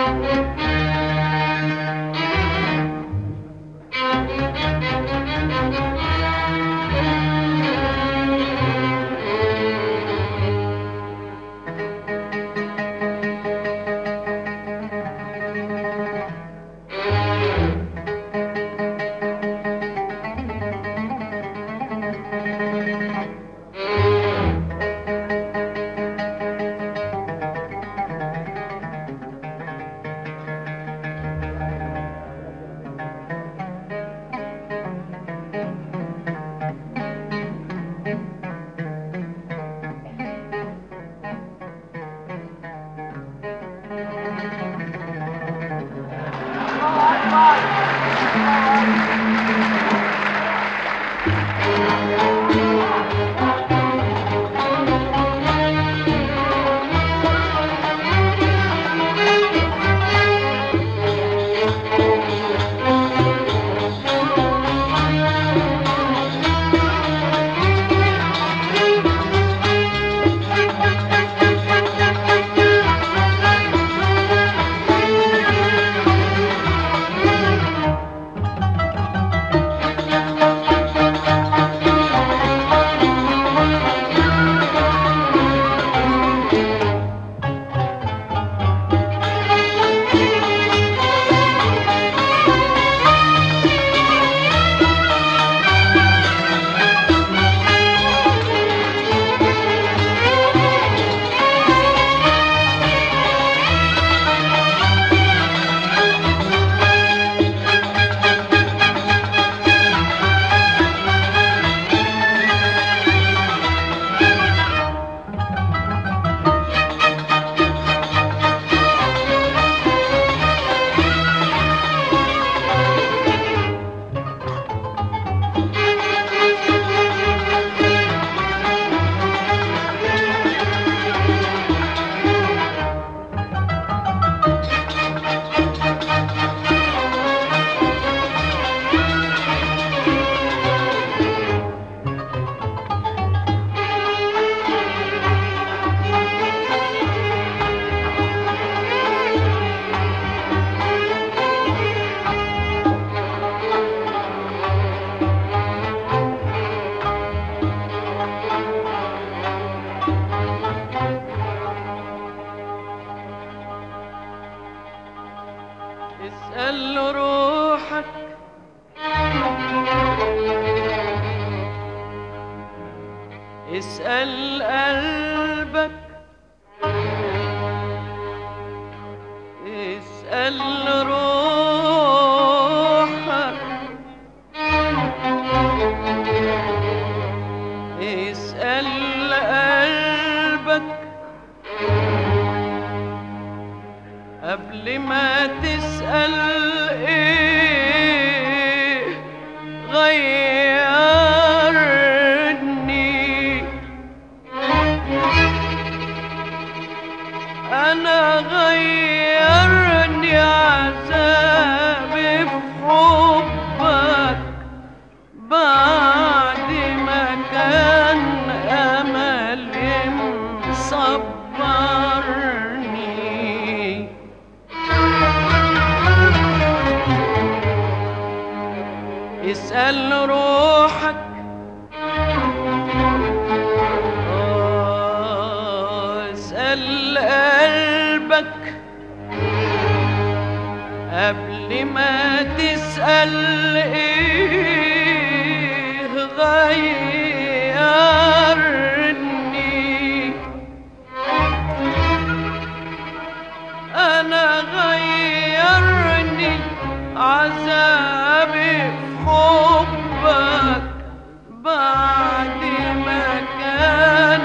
اسأل روحك اسأل قلبك اسأل روحك اسأل قلبك قبل ما تسأل ايه غيرني انا غيرني عذابي في حبك بعد ما كان املي مصبرني اسأل روحك آه، اسأل قلبك قبل ما تسأل ايه غيرني انا غيرني عذابي في حبك بعد ما كان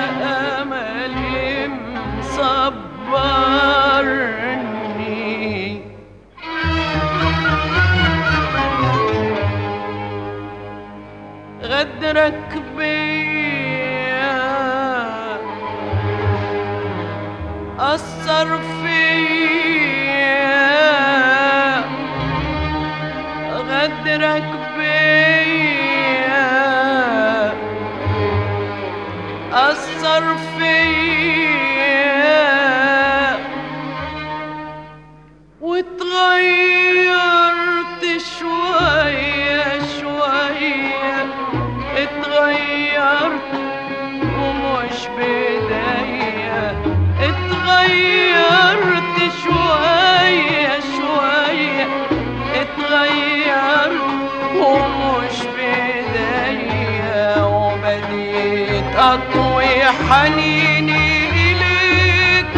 املي مصبرني غدرك بيا أثر فيا غدرك بيا أثر فيا واتغيرت شوية شوية اتغيرت ومش بداية اتغيرت شوية شوية اتغيرت ومش بداية وبديت أطوي حنيني إليك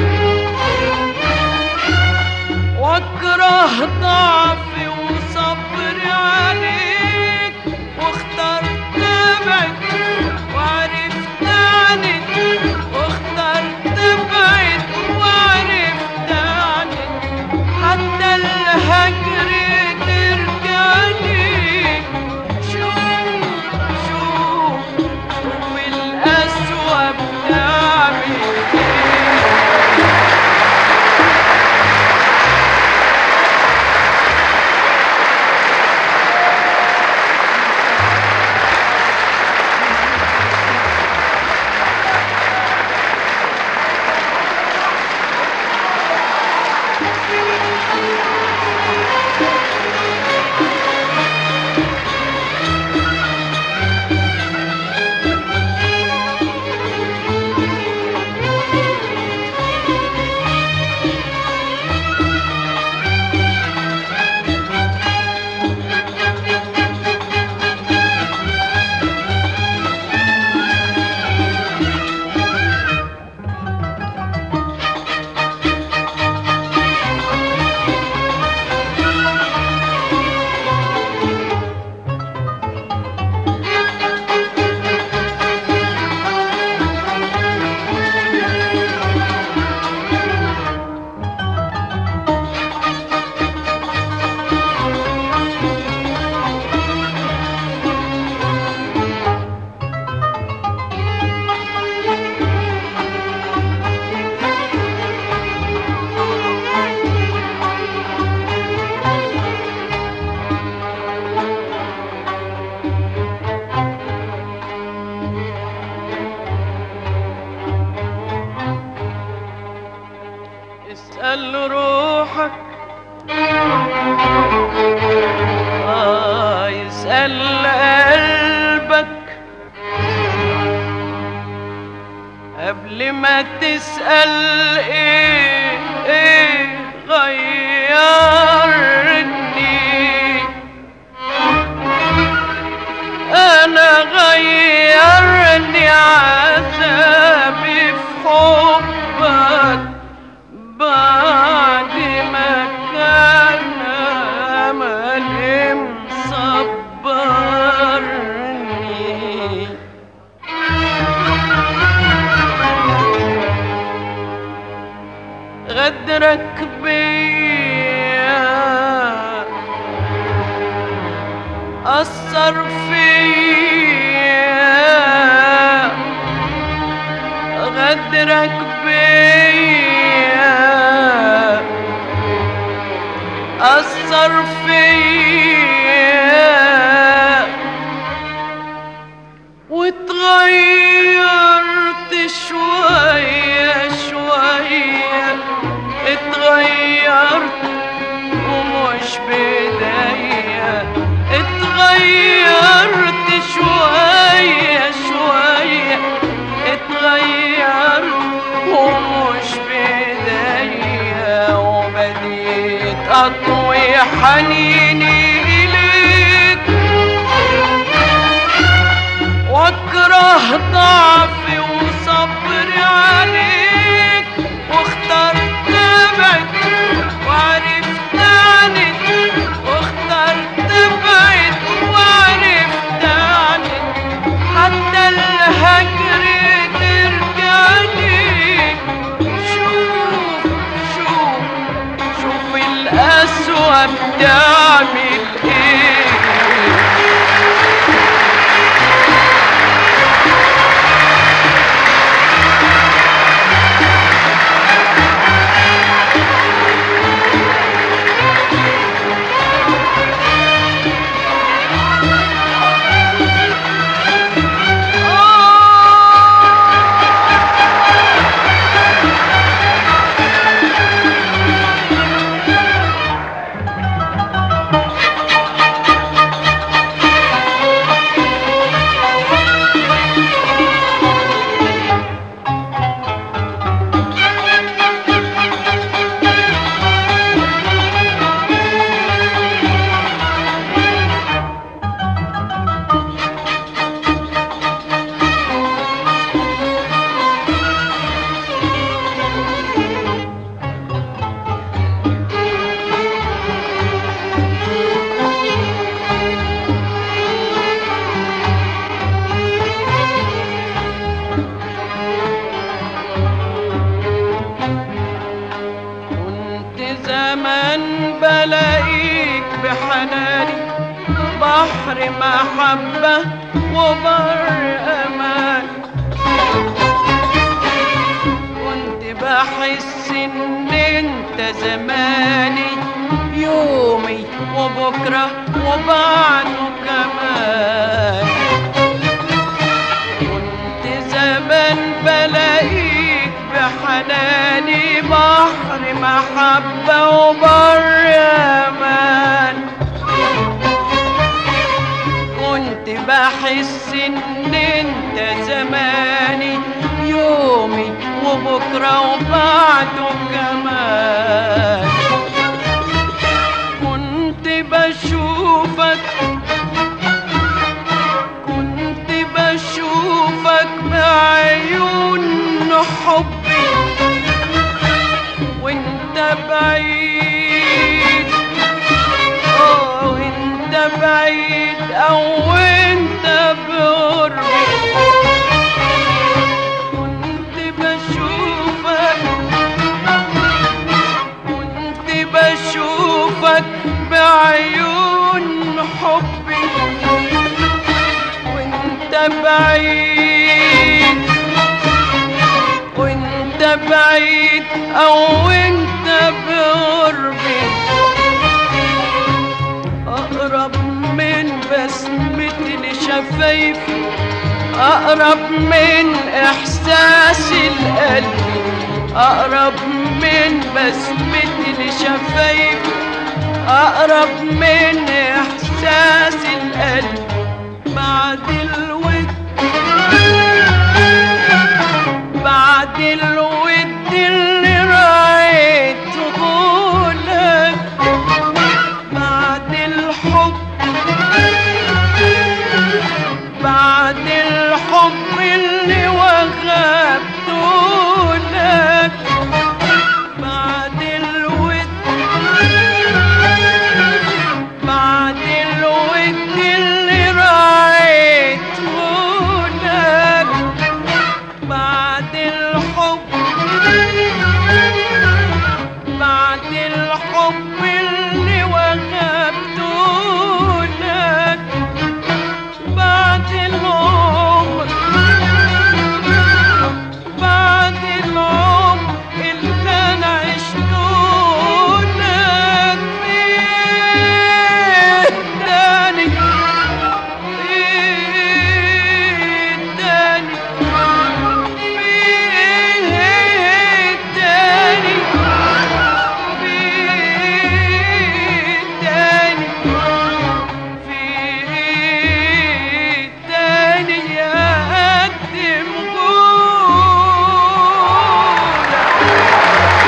واكره ضعفي وصبري عليك واخترت ابعد وعرفت عنك واخترت ابعد وعرفت عنك حتى الهجر ترجع لي شوف شوف شوف القسوة بتعمل ايه اسأل روحك آه يسأل قلبك قبل ما تسأل ايه ايه غيرني انا غيرني عذابي في حبك بعد ما كان املي مصبرني غدرك بيا أثر فيا غدرك بيا أثر فيا واتغيرت شوية شوية اتغيرت ومش بداية اتغيرت شوية شوية اتغيرت ومش بداية وبديت أطوي حنيني إليك واكره ضعفي وصبري عليك واخترت ابعد وعرفت عنك واخترت ابعد وعرفت عنك حتى الهجر ترجع لي شوف شوف شوف القسوة بتعمل ايه زمان بلاقيك بحناني بحر محبة وبر أمان كنت بحس إن أنت زماني يومي وبكرة وبعده كمان كنت زمان بلاقيك بحناني بحر محبة وبر أمان كنت بحس إن أنت زماني يومي وبكرة وبعده كمان كنت بشوفك كنت بشوفك بعيون حبي وانت بعيد اه وانت بعيد او انت بقربي كنت بشوفك كنت بشوفك بعيون حبي وانت بعيد وانت بعيد او انت بقربي اقرب من بسمتي لشفايفي اقرب من احساسي القلبي اقرب من بسمتي لشفايفي اقرب من احساسي القلب بعد الود بعد الود اللي رايته لك بعد الحب بعد الحب اللي وغبته لك بعد الود بعد الود اللي رايته لك بعد الحب بعد الحب اللي وهبته لك بعد العمر بعد العمر اللي انا عشته لك فيه تاني فيه تاني فيه تاني فيه تاني فيه تاني يقدم جودك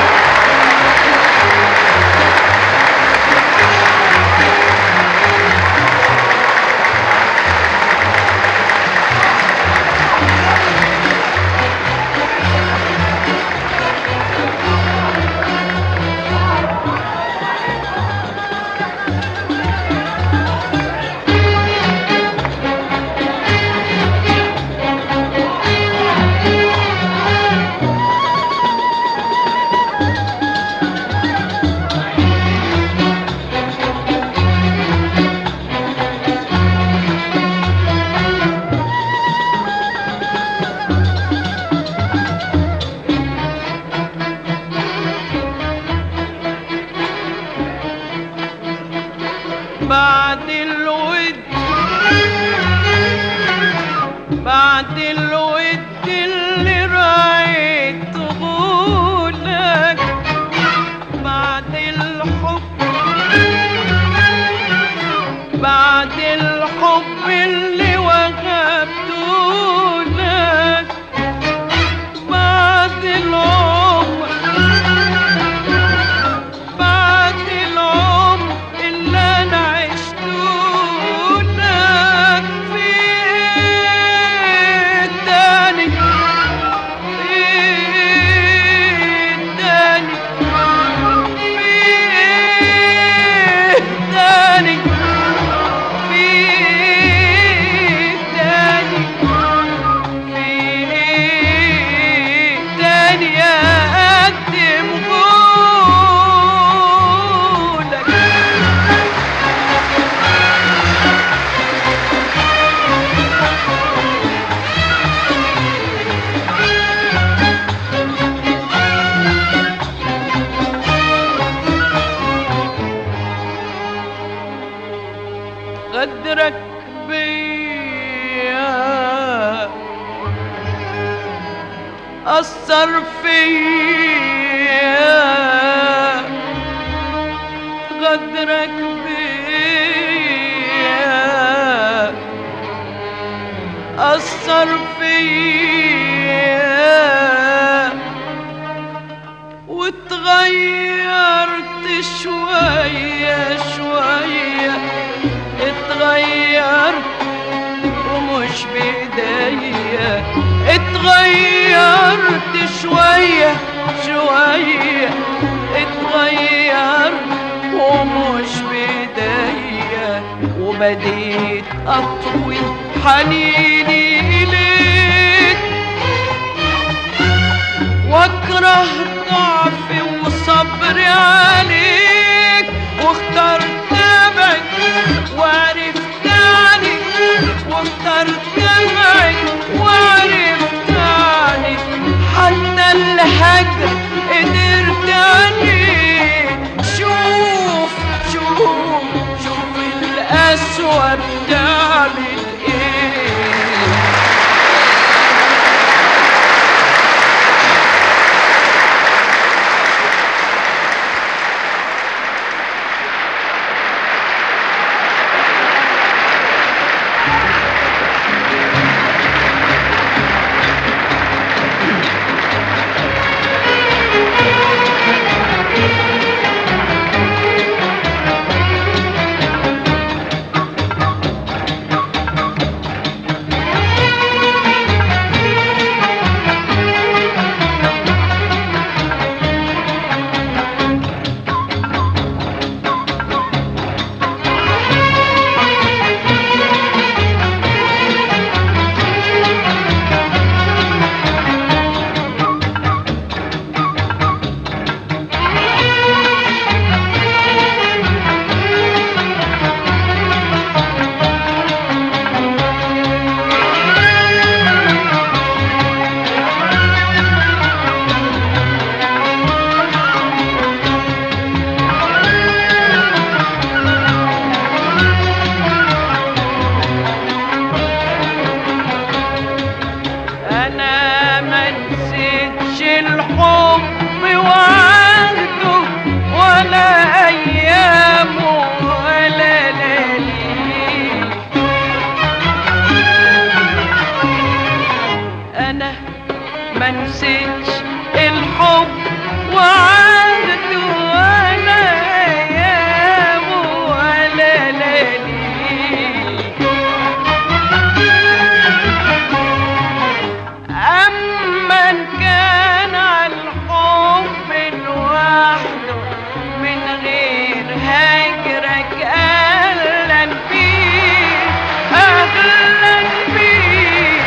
بعد الود بعد الود اللي رايته لك بعد الحب بعد الحب اللي وهبته لك بعد العمر بعد العمر اللي انا عشته لك فيه تاني فيه تاني فيه تاني فيه غدرك بيا أثر فيا غدرك بيا أثر فيا واتغيرت شوية شوية اتغيرت ومش بإيديا اتغيرت شوية شوية اتغيرت ومش بإيديا وبديت أطوي حنيني إليك واكره ضعفي وصبري عليك واخترت ابعد وعرفت عنك واخترت ابعد وعرفت عنك حتى الهجر قدرت عليك شوف شوف شوف القسوة بتعمل ايه انا ما نسيتش الحب وعهده ولا ايامه ولا لياليه انا ما نسيتش الحب وعهده ولا ايامه ولا لياليه أما إن كان على الحب لوحده من غير هجرك أهلا بيه أهلا بيه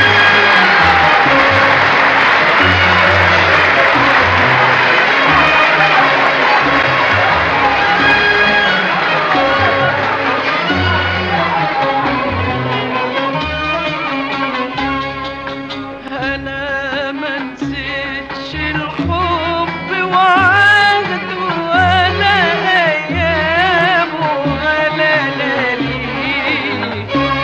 أنا ما نسيتش الحب وعهده ولا أيامه ولا لياليه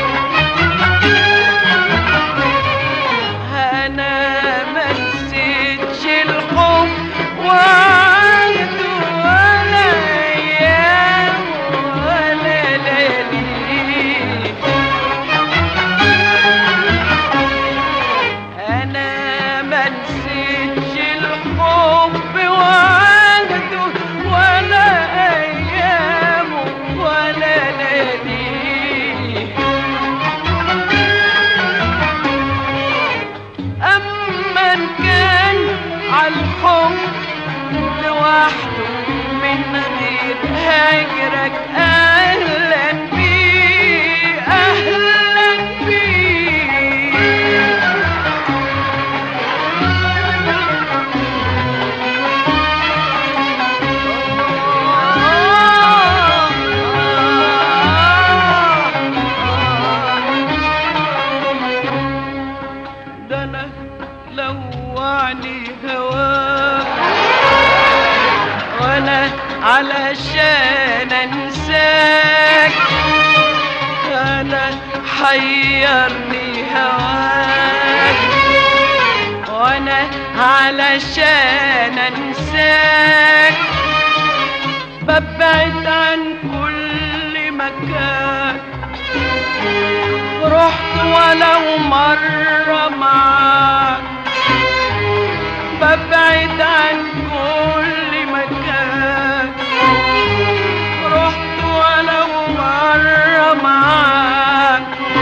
أنا ما نسيتش الحب وعهده ولا أيامه ولا لياليه انا ما نسيتش الحب وعهده ولا ايامه ولا لياليه اما ان كان عالحب لوحده من غير هجرك اهلا بيه اهلا بيه ده انا لوعني هواك وانا علشان انساك انا حيرني هواك وانا علشان انساك ببعد عن كل مكان رحت ولو مرة معاك ببعد عن كل مكان رحت ولو مرة معاك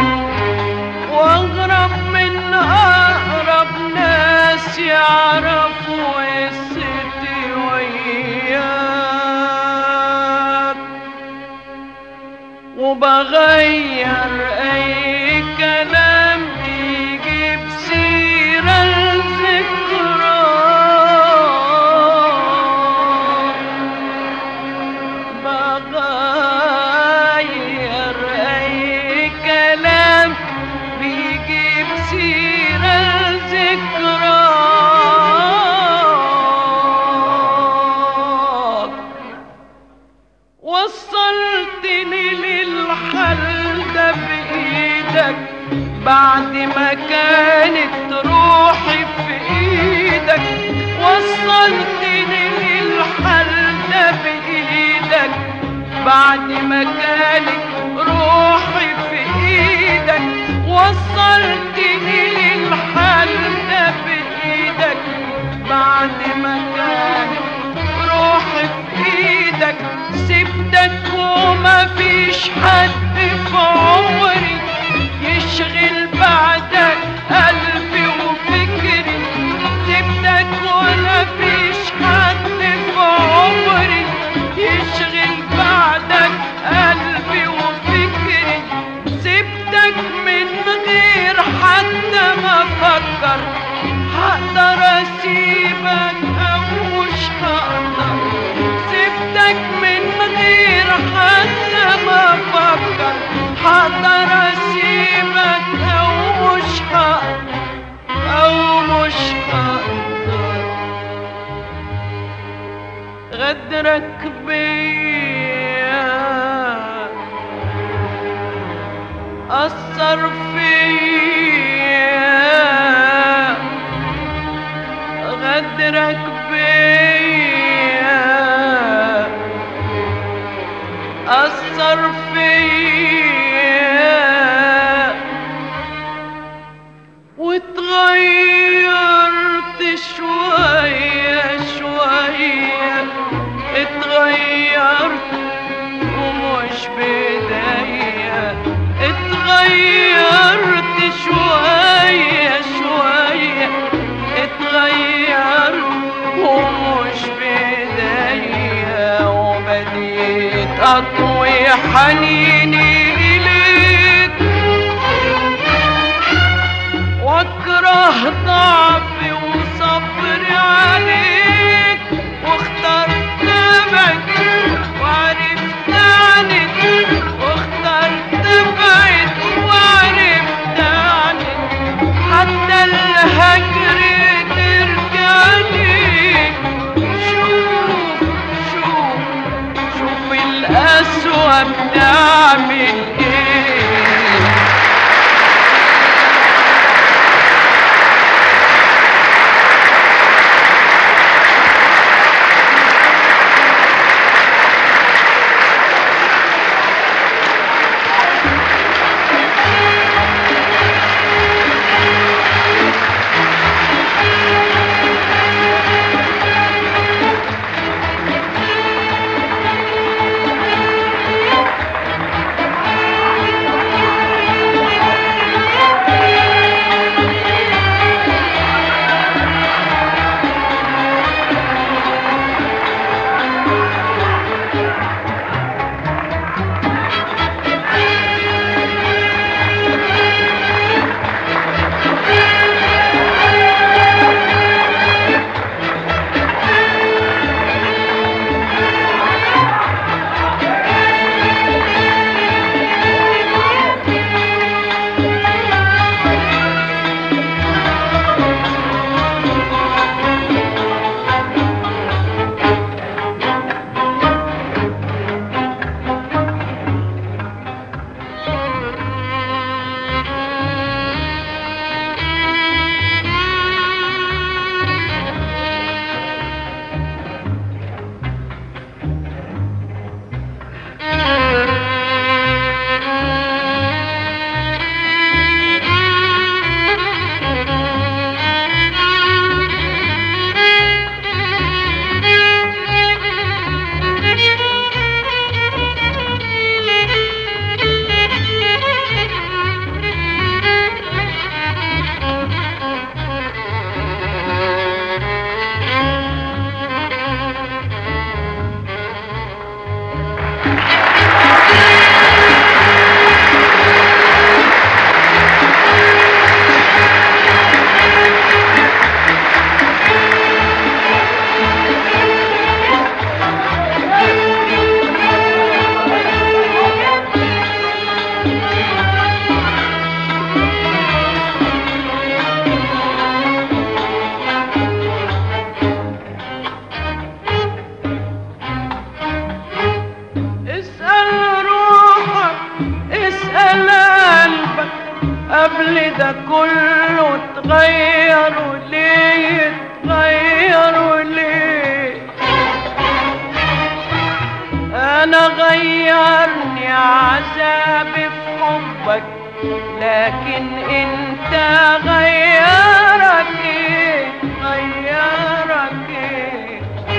واغرب من اقرب ناس يعرفوا قصتي وياك وبغير اي كلام يجيب سيرة الذكرى بغير اي كلام بيجيب سيرة ذكرى وصلتني للحل ده بإيدك بعد ما كانت روحي في إيدك وصلتني للحل ده بإيدك بعد ما كانت روحي في إيدك وصلتني للحل ده بإيدك بعد ما كانت روحي في ايدك سبتك وما فيش حد في عمري يشغل بعدك قلبي وفكري سبتك وما فيش حد في عمري يشغل بعدك قلبي وفكري سبتك من غير حتى ما افكر هقدر اسيبك او مش هقدر سبتك من غير حتى ما افكر هقدر اسيبك او مش هقدر او مش هقدر غدرك بيا أثر فيا غدرك بيا أثر فيا واتغيرت شوية شوية اتغيرت ومش بداية اتغيرت شوية شوية اتغيرت ومش بداية وبديت أطوي حنيني إليك واكره ضعفي وصبري عليك واخترت ابعد وعرفت عنك واخترت ابعد وعرفت عنك حتى الهجر ترجع ليك شوف شوف شوف القسوة بتعمل ايه ده كله اتغيروا ليه اتغيروا ليه انا غيرني عذابي في حبك لكن انت غيرك ايه غيرك ايه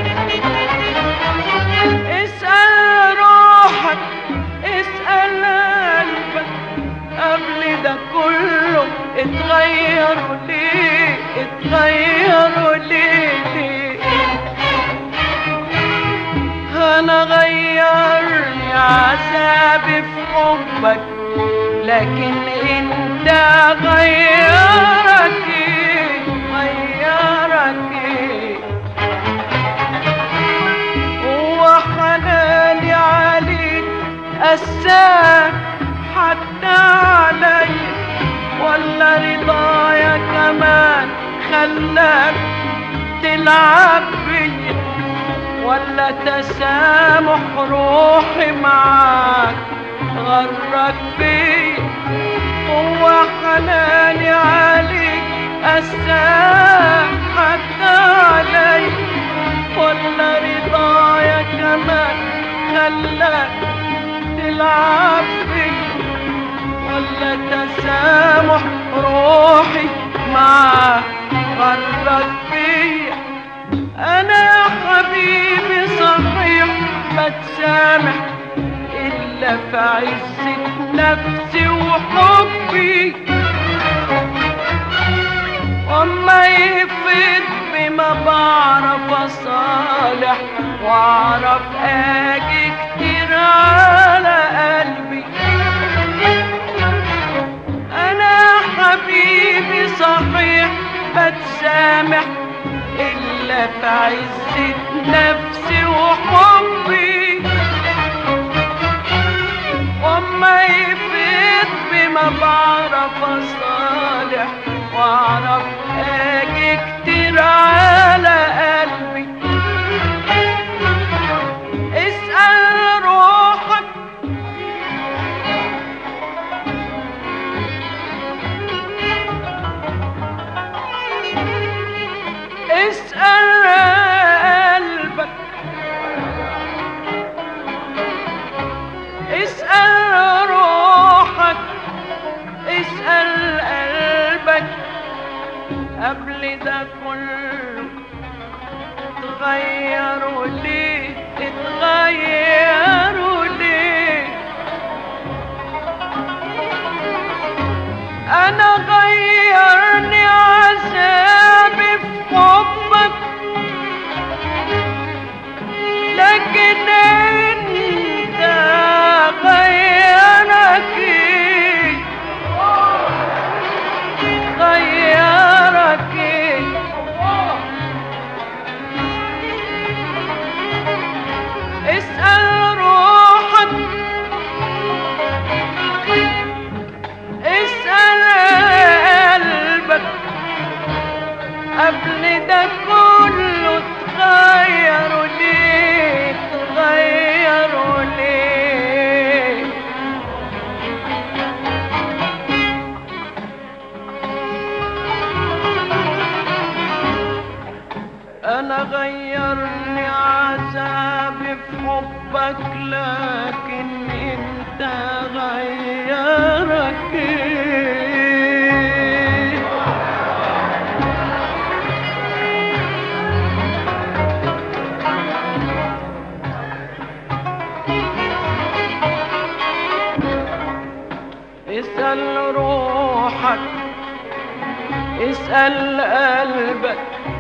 اسأل روحك اسأل قلبك قبل ده كله اتغيروا ليه اتغيروا ليه ليه انا غيرني عذابي في حبك لكن انت غيرك ايه غيرك ايه هو حناني عليك قساك حتى علي ولا رضايا كمان خلاك تلعب بيا ولا تسامح روحي معاك غرك بيا هو حناني عليك قساك حتى علي ولا رضايا كمان خلاك تلعب بيا ولا تسامح روحي معاك غرك بيا انا يا حبيبي صحيح بتسامح الا في عزة نفسي وحبي وما يفيد بما بعرف اصالح واعرف اجي كتير على قلبي انا يا حبيبي صحيح بتسامح الا في عزة نفسي وحبي وما يفيد بما بعرف اصالح واعرف اجي كتير على قلبي اسأل روحك اسأل قلبك اسأل روحك اسأل قلبك قبل ده كله اتغيروا ليه اتغيروا ليه انا غيرني عذابي في حبك لكن انت غيرك ايه غيرك ايه اسأل روحك اسأل قلبك قبل ده كله اتغيروا ليه اتغيروا ليه انا غيرني عذابي في حبك لكن انت غيرك ايه اسأل روحك اسأل قلبك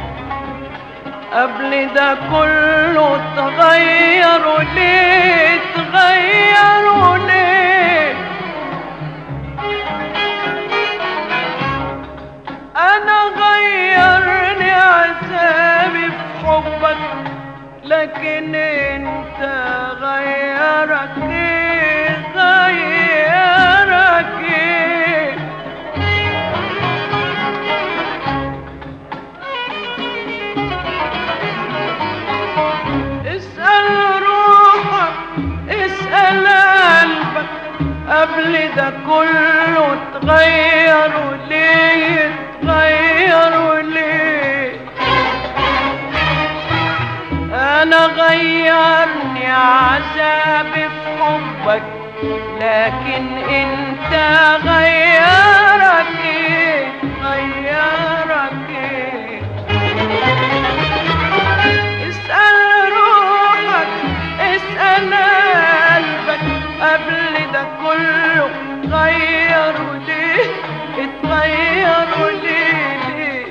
قبل ده كله تغيروا ليه تغيروا ليه انا غيرني عذابي في حبك لكن انت غيرك ايه غيرك ايه اسأل روحك اسأل قلبك قبل ده كله اتغيروا ليه عذابي في حبك لكن انت غيرك ايه غيرك ايه اسأل روحك اسأل قلبك قبل ده كله غيروا ليه اتغيروا ليه ليه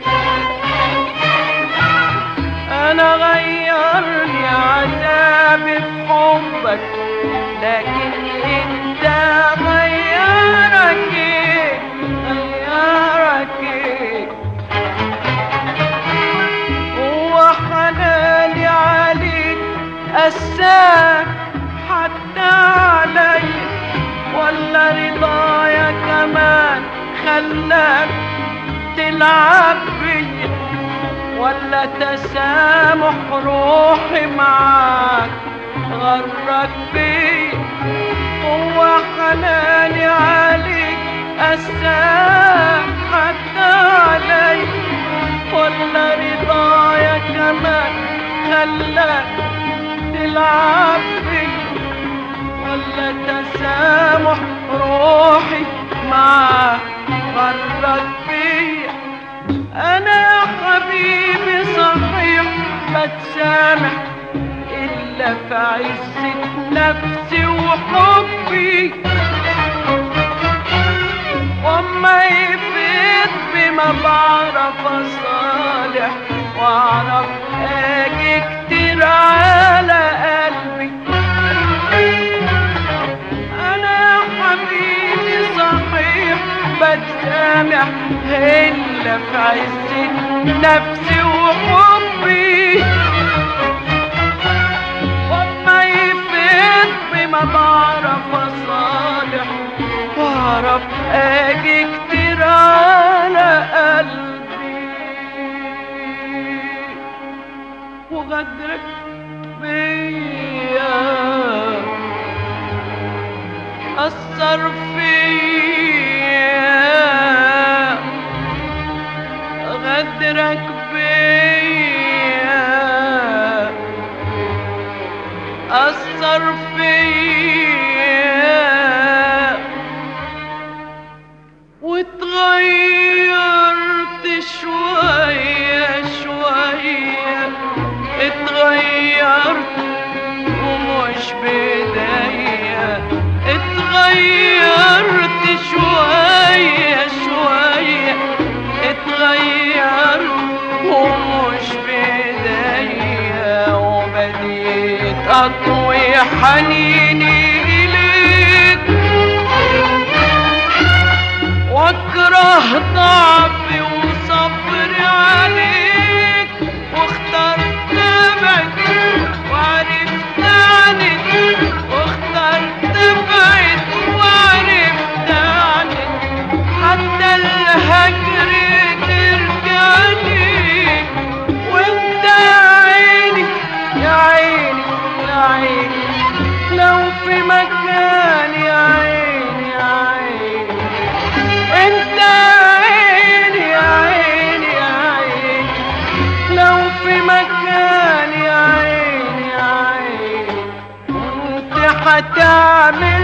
انا غيرني عذابي في حبك لكن انت غيرك ايه غيرك ايه هو حلالي عليك قساك حتى علي ولا رضايا كمان خلاك تلعب بيا ولا تسامح روحي معاك غرك بيا هو حلالي عليك قساك حتى علي ولا رضايا كمان خلاك تلعب بيا ولا تسامح روحي معاك غرك بيا انا يا حبيبي صحيح بتسامح الا في عزة نفسي وحبي وما يفيد بما بعرف اصالح واعرف اجي كتير على قلبي انا يا حبيبي صحيح بتسامح الا في عزة نفسي وحبي وما يفيد بما بعرف اصالح واعرف اجي كتير على قلبي وغدرك بيا أثر فيا غدرك بيا أثر فيا واتغيرت شوية شوية اتغيرت ومش بداية اتغيرت شوية شوية اتغيرت ومش بداية وبديت أطوي حنيني إليك واكره ضعفي وصبري عليك واخترت ابعد وعرفت عنك واخترت ابعد وعرفت عنك حتى الهجر ترجع لي وانت يا عيني يا عيني يا عيني لو في مكان يا عيني يا عيني انت عيني يا عيني يا عيني لو في مكان يا عيني يا عيني كنت هتعمل